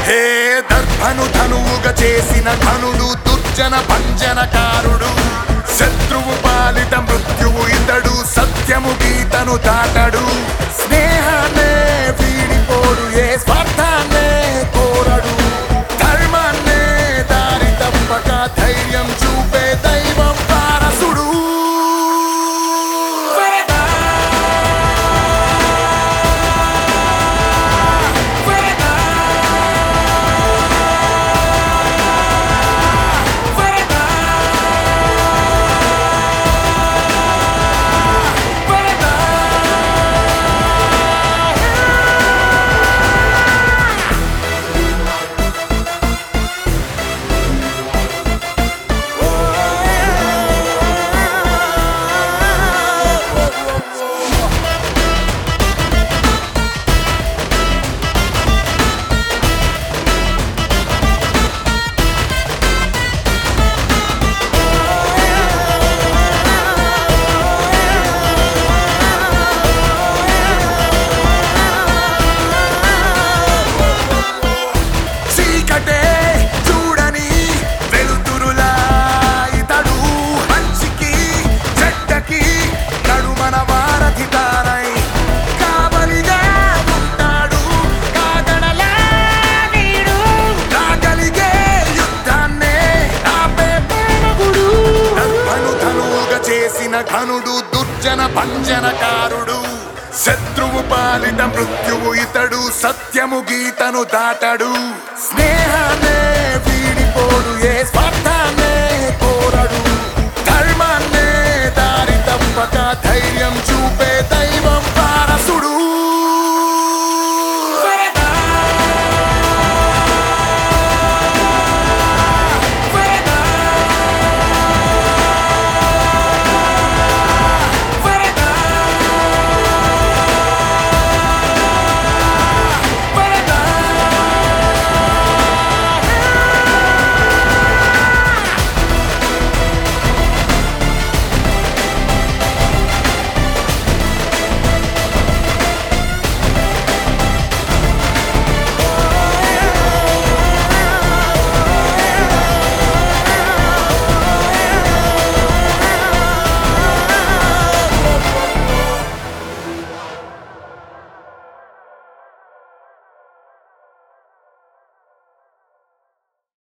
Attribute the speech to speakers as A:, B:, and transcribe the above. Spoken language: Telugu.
A: హే దర్భను ధనువుగా చేసిన ఘనుడు దుర్జన పంజనకారుడు శత్రువు పాలిట మృత్యువు ఇతడు సత్యము గీతను దాటడు స్నేహాన్నే వీడిపోడు ఏ స్వార్థాన్నే కోరడు ధర్మాన్నే దారి తప్పక ధైర్యం చూపే దైవం వారసుడు చీకటే చూడని వెలుతురులా ఇతడు మంచికి చెడ్డకి నడుమన వారధి తారై కావలిగా ఉంటాడు కాగడలా వీడు కాగలిగే యుద్ధాన్నే ఆపే పేరగుడు దర్భను ధనువుగా చేసిన ఘనుడు దుర్జన పంజనకారుడు శత్రువు పాలిట మృత్యువు ఇతడు సత్యము గీతను దాటడు స్నేహాన్నే వీడిపోడు ఏ స్వార్థాన్నే కోరడు ధర్మాన్నే దారి తప్పక ధైర్యం చూపే దైవం